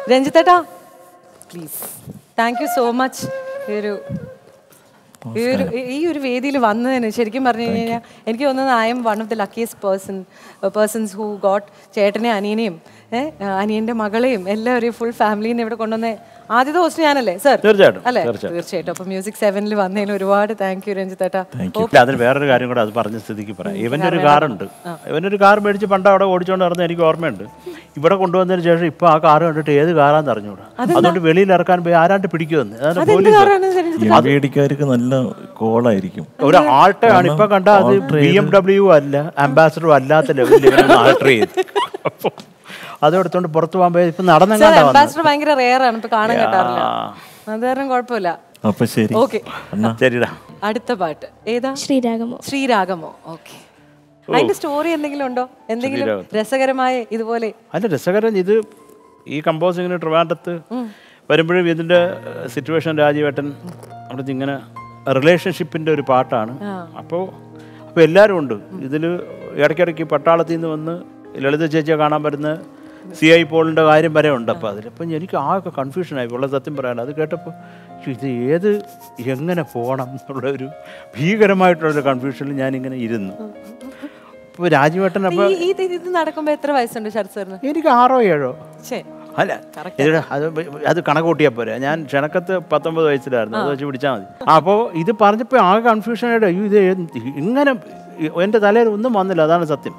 രഞ്ജിത്തേട്ടാ please thank you so much ഈ ഒരു ഈ ഒരു ഈ ഒരു വേദിയിൽ വന്നതിന് ശരിക്കും പറഞ്ഞു കഴിഞ്ഞാൽ എനിക്ക് തോന്നുന്നത് I am one of the luckiest person persons who got ചേട്ടനെ അനിയനെയും ഏഹ് അനിയന്റെ മകളെയും എല്ലാവരെയും ഫുൾ ഫാമിലീനെ ഇവിടെ കൊണ്ടുവന്ന ആദ്യത്തെ ഹോസ്റ്റ് ഞാനല്ലേ സർ തീർച്ചയായിട്ടും, അല്ലേ തീർച്ചയായിട്ടും. തീർച്ചയായിട്ടും അപ്പൊ മ്യൂസിക് സെവനിൽ വന്നതിന് ഒരുപാട് താങ്ക് യു രഞ്ജിത്തേട്ടാ ഇല്ല അതിന് വേറൊരു കാര്യം കൂടെ അത് പറഞ്ഞ സ്ഥിതിക്ക് പറയാം ഇവൻ്റെ ഒരു കാറുണ്ട് ഇവനൊരു കാർ മേടിച്ച് പണ്ട് അവിടെ ഓടിച്ചുകൊണ്ട് നടന്ന എനിക്ക് ഓർമ്മയുണ്ട് ഇവിടെ കൊണ്ടുവന്നതിന് ശേഷം ഇപ്പൊ ആ കാർ കണ്ടിട്ട് ഏത് കാറാന്ന് അറിഞ്ഞൂടാ അതുകൊണ്ട് വെളിയിൽ ഇറക്കാൻ പോയി ആരാണ്ട് പിടിക്കുമെന്ന് അതാണ് അതെന്ത് പോലീസ് കാറാണ് രഞ്ജിത്ത് എം വേടിക്കാർക്ക് നല്ല കോളായിരിക്കും ഒരു ആൾട്ടയാണ് ഇപ്പൊ കണ്ട അത് ബി എം ഡബ്ല്യു അല്ല അംബാസഡറും അല്ലാത്ത ലെവലിൽ ഇവനെ ആൾട്ടർ ചെയ്ത് അപ്പൊ അത് എടുത്തോണ്ട് പുറത്ത് പോകുമ്പോ ഇപ്പൊ സർ നടന്നെങ്ങാണ്ടാ വന്നത് അംബാസിഡർ ഭയങ്കര റെയർ ആണ് ഇപ്പൊ കാണാൻ കിട്ടാറില്ല അത് കാരണം കുഴപ്പമില്ല അപ്പൊ ശരി ഓക്കെ ശരിടാ അടുത്ത പാട്ട് ഏതാ ശ്രീരാഗമോ ശ്രീരാഗമോ ഓക്കെ അതിന്റെ സ്റ്റോറി എന്തെങ്കിലും ഉണ്ടോ എന്തെങ്കിലും രസകരമായ ഇതുപോലെ അല്ല രസകരം ഇത് ഈ കമ്പോസിങ്ങിന് ട്രിവാൻഡത്ത് വരുമ്പോഴും ഇതിൻ്റെ സിറ്റുവേഷൻ രാജീവേട്ടൻ അവിടുത്തെ ഇങ്ങനെ റിലേഷൻഷിപ്പിൻ്റെ ഒരു പാട്ടാണ് അപ്പോൾ അപ്പോൾ എല്ലാവരും ഉണ്ട് ഇതിൽ ഇടയ്ക്കിടയ്ക്ക് പട്ടാളത്തിൽ നിന്ന് വന്ന് ലളിത ചേച്ചിയെ കാണാൻ വരുന്ന സി ഐ പോളിൻ്റെ കാര്യം വരെ ഉണ്ട് അപ്പോൾ അതിൽ അപ്പം എനിക്ക് ആകെ കൺഫ്യൂഷനായി ഉള്ള സത്യം പറയാൻ അത് കേട്ടപ്പോൾ ശ്ശോ, ഇത് ഏത് എങ്ങനെ പോകണം എന്നുള്ള ഒരു ഭീകരമായിട്ടുള്ളൊരു കൺഫ്യൂഷനിൽ ഞാനിങ്ങനെ ഇരുന്നു അപ്പോൾ രാജീവേട്ടൻ അപ്പോൾ ഈ ഇത് ഇത് നടക്കുമ്പോ എത്ര വയസ്സുണ്ട് ശരത് സാറിന് എനിക്ക് ആറോ ഏഴോ ശേ അല്ല ഇത് അത് അത് കണക്ക് കൂട്ടിയാൽ പോരെ ഞാൻ ക്ഷണക്കത്ത് പത്തൊമ്പത് വയസ്സിലായിരുന്നു അത് വെച്ച് പിടിച്ചാൽ മതി അപ്പോൾ ഇത് പറഞ്ഞപ്പോൾ ആകെ കൺഫ്യൂഷനായിട്ട് അയ്യോ ഇത് എന്ത് ഇങ്ങനെ എൻ്റെ തലയിൽ ഒന്നും വന്നില്ല അതാണ് സത്യം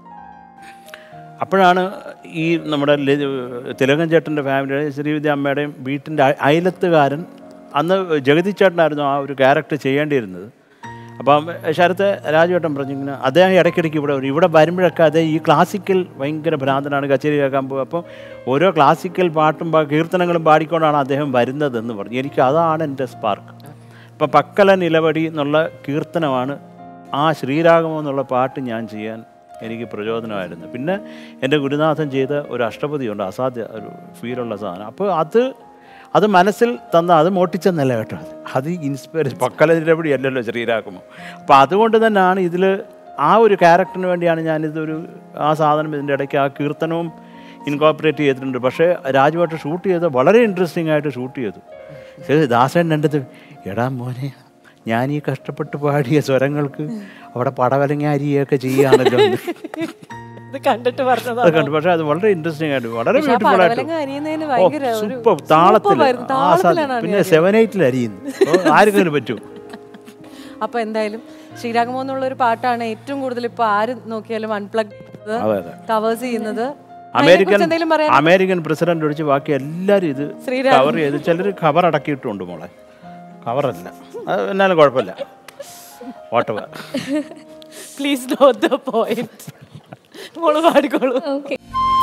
അപ്പോഴാണ് ഈ നമ്മുടെ ല- തിലകൻ ചേട്ടൻ്റെ ഫാമിലിയുടെ ശ്രീവിദ്യ അമ്മയുടെയും വീട്ടിൻ്റെ അയ- അയലത്തുകാരൻ അന്ന് ജഗതി ചേട്ടനായിരുന്നു ആ ഒരു ക്യാരക്ടർ ചെയ്യേണ്ടിയിരുന്നത് അപ്പം ശരത്ത് രാജുവേട്ടൻ പറഞ്ഞു ഇങ്ങനെ അദ്ദേഹം ഇടയ്ക്കിടയ്ക്ക് ഇവിടെ വരും ഇവിടെ വരുമ്പോഴൊക്കെ അതേ ഈ ക്ലാസിക്കൽ ഭയങ്കര ഭ്രാന്തനാണ് കച്ചേരി കേൾക്കാൻ പോകും അപ്പം ഓരോ ക്ലാസിക്കൽ പാട്ടും പാ- കീർത്തനങ്ങളും പാടിക്കൊണ്ടാണ് അദ്ദേഹം വരുന്നതെന്ന് പറഞ്ഞു എനിക്ക് അതാണ് എൻ്റെ സ്പാർക്ക് ഇപ്പം പക്കല നിലവടി എന്നുള്ള കീർത്തനമാണ് ആ ശ്രീരാഗമോ എന്നുള്ള പാട്ട് ഞാൻ ചെയ്യാൻ എനിക്ക് പ്രചോദനമായിരുന്നു പിന്നെ എൻ്റെ ഗുരുനാഥൻ ചെയ്ത ഒരു അഷ്ടപതിയുണ്ട് അസാധ്യ ഒരു ഫീലുള്ള സാധനം അപ്പോൾ അത് അത് മനസ്സിൽ തന്ന അത് മോട്ടിച്ചെന്നല്ല കേട്ടോ അത് അത് ഇൻസ്പയർ പക്കല നിലപടി അല്ലല്ലോ ശ്രീരാഗമോ അപ്പോൾ അതുകൊണ്ട് തന്നെയാണ് ഇതിൽ ആ ഒരു ക്യാരക്ടറിന് വേണ്ടിയാണ് ഞാനിതൊരു ആ സാധനം ഇതിൻ്റെ ഇടയ്ക്ക് ആ കീർത്തനവും ഇൻകോപ്പറേറ്റ് ചെയ്തിട്ടുണ്ട് പക്ഷേ രാജുവായിട്ട് ഷൂട്ട് ചെയ്ത് വളരെ ഇൻട്രസ്റ്റിംഗ് ആയിട്ട് ഷൂട്ട് ചെയ്തു ശരി, ദാസൻ എൻ്റെ അടുത്ത് എടാ മോനെ ഞാൻ ഈ കഷ്ടപ്പെട്ട് പാടിയ സ്വരങ്ങൾക്ക് അവിടെ പടവലങ്ങ അരിയൊക്കെ ചെയ്യുകയാണല്ലോ എന്ന്." ഇത് കണ്ടിട്ട് പറഞ്ഞതാ അത് കണ്ടു പക്ഷേ അത് വളരെ ഇൻട്രസ്റ്റിംഗ് ആയിട്ട് വളരെ പക്ഷെ ആ ബ്യൂട്ടിഫുൾ ആയിട്ട് പടവലങ്ങ അരിയുന്നതിന് ഭയങ്കര ഒരു സൂപ്പർ താളത്തിൽ സൂപ്പറായിരുന്നു. താളത്തിലാണ് പിന്നെ സെവൻ എയ്റ്റിൽ അരിയുന്നു അപ്പോൾ ആർക്കെങ്കിലും പറ്റൂ അപ്പൊ എന്തായാലും ശ്രീരാഗമോ എന്നുള്ള ഒരു പാട്ടാണ് ഏറ്റവും കൂടുതൽ ഇപ്പൊ ആര് നോക്കിയാലും അൺപ്ലഗ് അതെ അതെ കവേഴ്സ് ചെയ്യുന്നത് അമേരിക്കൻ അതിനെക്കുറിച്ച് എന്തെങ്കിലും പറയാൻ അമേരിക്കൻ പ്രസിഡന്റ് ഒഴിച്ച് ബാക്കി എല്ലാവരും ഇത് ശ്രീരാം. കവർ ചെയ്ത് ചിലർ കവർ അടക്കിയിട്ടുണ്ട് മോളെ കവറല്ല അത് എന്നാലും കുഴപ്പമില്ല whatever please not the point മോള് പാടിക്കോളൂ ഓക്കെ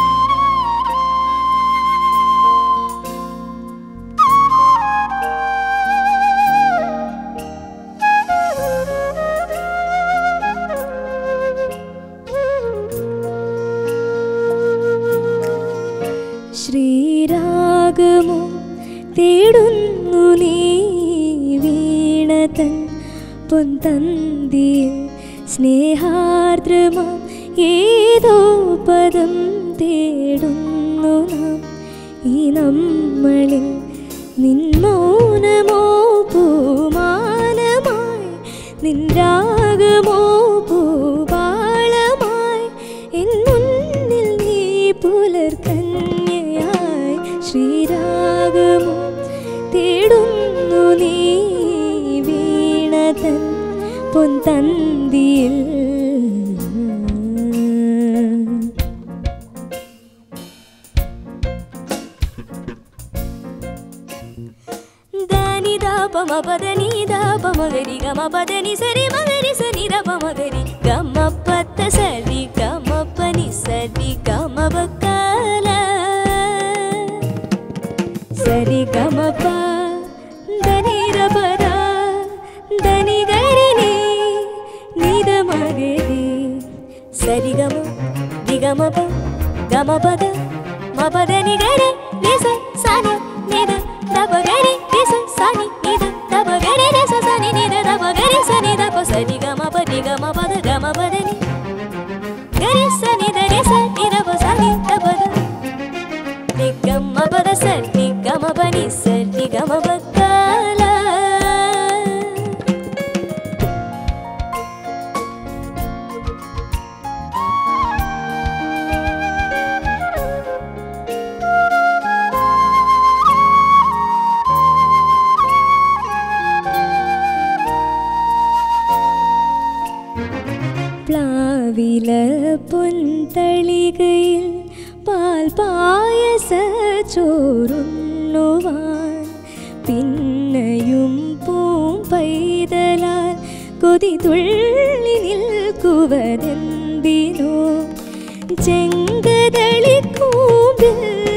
ശ്രീരാഗമോ തേടുന്നു നീ വീണതൻ പൊന്തന്തിയിൽ സ്നേഹാർദ്രമാം ഏതോ പദം തേടുന്നു നാം ഈ നമ്മളിൽ നിൻ മൗനമോ പൂമാനമായി നിൻ രാഗമോ പൂപാളമായി എൻ മുന്നിൽ നീ പുലർക്കന്യയായി ശ്രീരാഗമോ തേടുന്നു നീ വീണതൻ പൊന്തന്തിയിൽ ದಾನಿ ದಾಪ ಮಪದ ನೀ ದಾಪ ಮಗರಿ ಗಮ ಪದ ನಿ ಸರಿ ಮಗರಿ ಸನಿ ದಪ ಮಗರಿ ಗಮ ಪತ್ತ ಸರಿ ಗಮ ಪನಿ ಸರಿ ಗಮ ಬಕ್ಕಲ ಸರಿ ಗಮ ಪ ದನಿ ರಬರ ದನಿ ಗರಿ ನೀ ನಿದ ಮಗರಿ ಸರಿ ಗಮ ದಿಗಮ ಪ ಗಮ ಪದ ಮಪದ ನಿ ಗರಿ ನಿಸ ಸನ ನಿದ ದಪ ಗರಿ ನಿಸ ಸನಿ ನಿದ ದಪ ಗರಿ ನಿಸ ಸನಿ ನಿದ ದಪ ಗರಿ ಸನಿ ದಪ ಸನಿ ಗಮ ಪ ನಿ ಗಮ ಪದ ಗಮ ಪದ ನಿ ಗರಿ ಸನಿ ದ ರಿ ಸ ನಿ ದಪ ಸನಿ ದಪ ದ ನಿ ಗಮ ಪದ പനി സരി ഗമ പക്കാല പ്ലാവില പൊൻതളികയിൽ പാൽ പായസ ചോറുണ്ണുവാൻ പിന്നെയും പൂം പൈതലാൽ കൊതി തുള്ളി നിൽക്കുവതെന്തിനോ ചെങ്കതളിക്കൂമ്പിൽ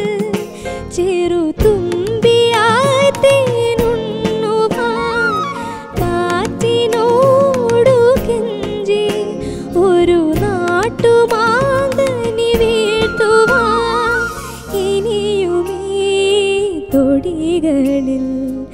ചെറുതുമ്പിയായി തേനുണ്ണുവാൻ കാറ്റിനോടു കെഞ്ചി ഒരു നാട്ടുമാന്തനി വീഴ്ത്തുവാൻ ഇനിയുമീ തൊടികളിൽ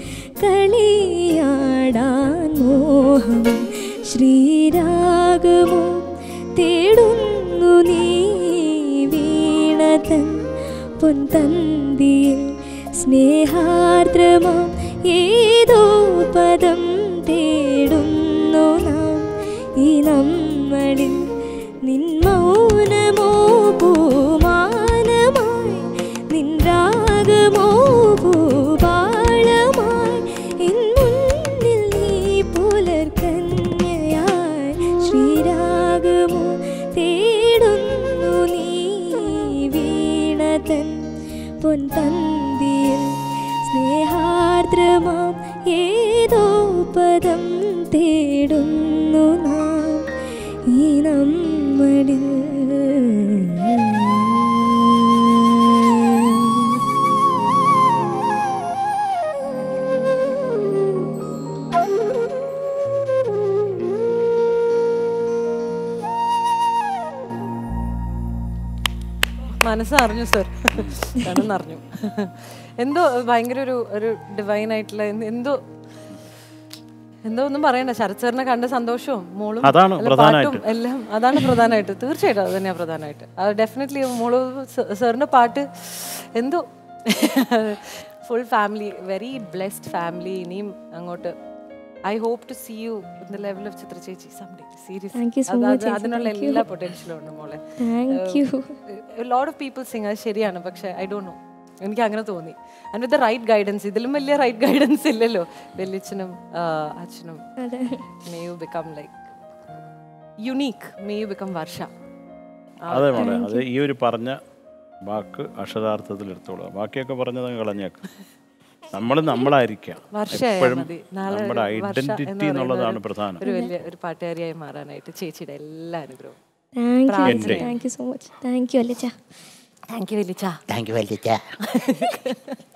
കളിയാടാൻ മോഹം ശ്രീരാഗമോ തേടുന്നു നീ വീണതൻ പൊൻതന്തിയിൽ സ്നേഹാർദ്രമാം ഏതോ പദം തേടുന്നു നാം ഈ നമ്മളിൽ നിൻ മൗനമോ പൂമാനമായി നിൻ രാഗമോ ഭൂപാളമായി എൻ മുന്നിൽ നീ പുലർക്കന്യയായി ശ്രീരാഗമോ തേടുന്നു നീ വീണതൻ പൊൻതന്തിയിൽ സ്നേഹാർദ്രമാം ഏതോ പദം തേടുന്നു നാം ഈ നമ്മളിൽ മനസ്സറിഞ്ഞു സർ കണ്ണെന്നറിഞ്ഞു എന്തോ ഭയങ്കര ഒരു ഒരു ഡിവൈൻ ആയിട്ടുള്ള എന്ത് എന്തോ എന്തോ ഒന്നും പറയണ്ട ശരത് സാറിനെ കണ്ട സന്തോഷവും മോളും അതാണ് അല്ല, പ്രധാനായിട്ട്. പാട്ടും എല്ലാം അതാണ് പ്രധാനമായിട്ട് തീർച്ചയായിട്ടും അത് തന്നെയാണ് പ്രധാനമായിട്ട് അത് ഡെഫിനറ്റ്ലി മോള് സാറിൻ്റെ പാട്ട് എന്തോ full family very blessed family ഇനിയും അങ്ങോട്ട് I hope to see you in the level of Chithra ചേച്ചി someday Thank you so serious much, ചേച്ചി. അതിനുള്ള Thank you. എല്ലാ പൊട്ടൻഷ്യലും ഉണ്ട് മോളെ thank you lot of people sing അത് ശരിയാണ് പക്ഷെ ഐ ഡോണ്ട് നോ എനിക്ക് അങ്ങനെ തോന്നി and with the right guidance ഇതിലും വലിയ റൈറ്റ് ഗൈഡൻസ് ഇല്ലല്ലോ വെല്ലിച്ചനും അച്ഛനും അതെ may you become like unique may you become Varsha അതെ മോളെ അത് ഈ ഒരു പറഞ്ഞ വാക്ക് അക്ഷരാർത്ഥത്തിൽ എടുത്തോളുക ബാക്കിയൊക്കെ പറഞ്ഞത് അങ്ങ് കളഞ്ഞേക്ക് നമ്മൾ നമ്മളായിരിക്കാം വർഷയായാൽ എപ്പോഴും മതി നാളെ നമ്മുടെ ഒരു വർഷ എന്ന് ഐഡന്റിറ്റി പറയുന്ന എന്നുള്ളതാണ് ഒരു- പ്രധാനം ഒരു വലിയ ഒരു പാട്ടുകാരിയായി മാറാനായിട്ട് ചേച്ചിയുടെ എല്ലാ അനുഗ്രഹവും താങ്ക് യു എൻ്റെ. Thank you so much thank you അല്ലച്ച താങ്ക് യു വെല്ലിച്ച താങ്ക് യു വലിയ